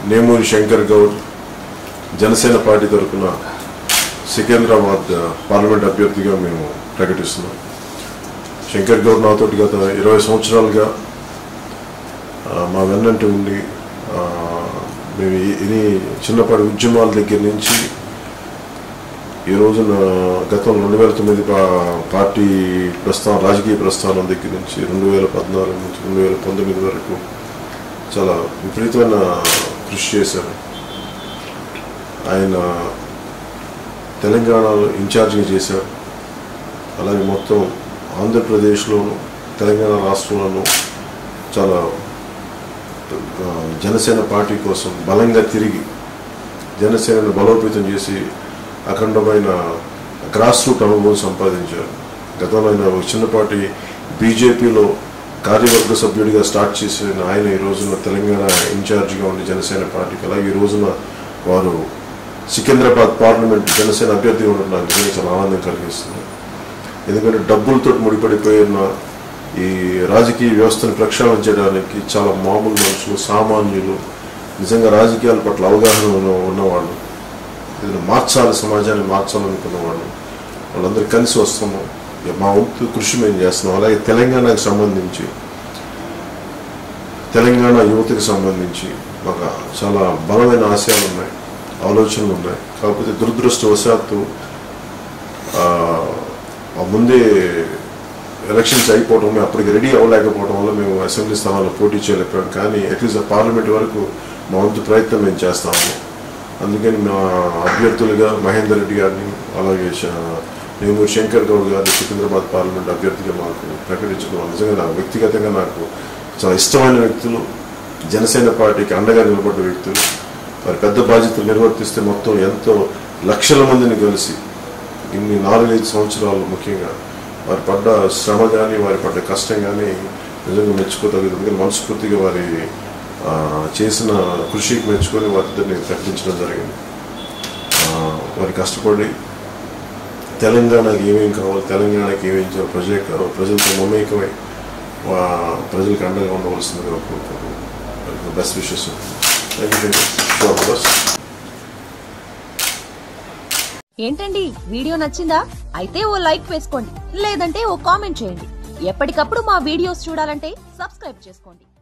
Nemuri Shankar Goud Janasena party తరఫున Secunderabad parliament అభ్యర్థిగా మేము ప్రకటిస్తున్నాం శంకర్ గౌడ్ నాతోటి గత ఇరవై సంవత్సరాలుగా ఆ, మా వెన్నంటి ఉండి ఆ, మేము ఈ- ఇన్ని చిన్నపాటి ఉద్యమాల దగ్గర నుంచి ఈ రోజున గతంలో రెండు వేల తొమ్మిది పా- పార్టీ ప్రస్థానం రాజకీయ ప్రస్థానం దగ్గర నుంచి రెండు వేల పద్నాలుగు నుంచి రెండు వేల పంతొమ్మిది వరకు చాలా విపరీతమైన కృషి చేశారు ఆయన తెలంగాణలో ఇన్ఛార్జిగా చేశారు అలాగే మొత్తం ఆంధ్రప్రదేశ్లోను తెలంగాణ రాష్ట్రంలోనూ చాలా ఆ, జనసేన పార్టీ కోసం బలంగా తిరిగి జనసేనను బలోపేతం చేసి అఖండమైన గ్రాస్ రూట్ అనుభవం సంపాదించారు గతంలో ఆయన ఒక చిన్నపాటి బీజేపీలో కార్యవర్గ సభ్యుడిగా స్టార్ట్ చేసిన ఆయన ఈ రోజున తెలంగాణ ఇన్ఛార్జిగా ఉండి జనసేన పార్టీకి అలాగే ఈ రోజున వారు సికింద్రాబాద్ పార్లమెంట్ జనసేన అభ్యర్థిగా ఉండడం నాకు నిజంగా చాలా ఆనందం కలిగిస్తుంది ఎందుకంటే డబ్బులతో ముడిపడిపోయిన ఈ రాజకీయ వ్యవస్థను ప్రక్షాళన చేయడానికి చాలా మామూలు మనుషులు సామాన్యులు నిజంగా రాజకీయాల పట్ల అవగాహన ఉన్న ఉన్నవాళ్ళు ఇది మార్చాలి సమాజాన్ని మార్చాలనుకున్న వాళ్ళు వాళ్ళందరూ కలిసి వస్తున్నాం ఇక మా వంతు కృషి మేము చేస్తున్నాం అలాగే తెలంగాణకు సంబంధించి తెలంగాణ యువతకు సంబంధించి మాకు చాలా బలమైన ఆశయాలు ఉన్నాయి ఆలోచనలు ఉన్నాయి కాకపోతే దురదృష్టవశాత్తు ఆ, ఆ ముందే ఎలక్షన్స్ అయిపోవడం మేము అప్పటికి రెడీ అవ్వలేకపోవడం వల్ల మేము అసెంబ్లీ స్థానాల్లో పోటీ చేయలేకపోయాం కానీ అట్లీస్ట్ పార్లమెంట్ వరకు మా వంతు ప్రయత్నం మేము చేస్తాము అందుకని మా అభ్యర్థులుగా మహేందర్ రెడ్డి గారిని అలాగే శ- నేను శంకర్ గౌడ్ గారిని సికింద్రాబాద్ పార్లమెంట్ అభ్యర్థిగా మాకు ప్రకటించడం నిజంగా నాకు వ్యక్తిగతంగా నాకు చాలా ఇష్టమైన వ్యక్తులు జనసేన పార్టీకి అండగా నిలబడ్డ వ్యక్తులు వారి పెద్ద బాధ్యతలు నిర్వర్తిస్తే మొత్తం ఎంతో లక్షల మందిని కలిసి ఇన్ని నాలుగైదు సంవత్సరాలు ముఖ్యంగా వారి పడ్డ శ్రమ కానీ వారి పడ్డ కష్టం కానీ నిజంగా మెచ్చుకోదగ్గదు ఎందుకంటే మనస్ఫూర్తిగా వారి ఆ, చేసిన కృషికి మెచ్చుకొని వారిద్దరిని ప్రకటించడం జరిగింది ఆ, వారి కష్టపడి తెలంగాణకి ఏమేం కావాలి తెలంగాణకి ఏమేం చేయాలి ప్రజల ప్రజలతో మమేకమై వా- ప్రజలకు అండగా ఉండవలసిందిగా కోరుకుంటున్నాను బెస్ట్ విషెస్ థ్యాంక్ యూ ఏంటండి వీడియో నచ్చిందా అయితే ఓ లైక్ వేసుకోండి లేదంటే ఓ కామెంట్ చేయండి ఎప్పటికప్పుడు మా వీడియోస్ చూడాలంటే సబ్స్క్రైబ్ చేసుకోండి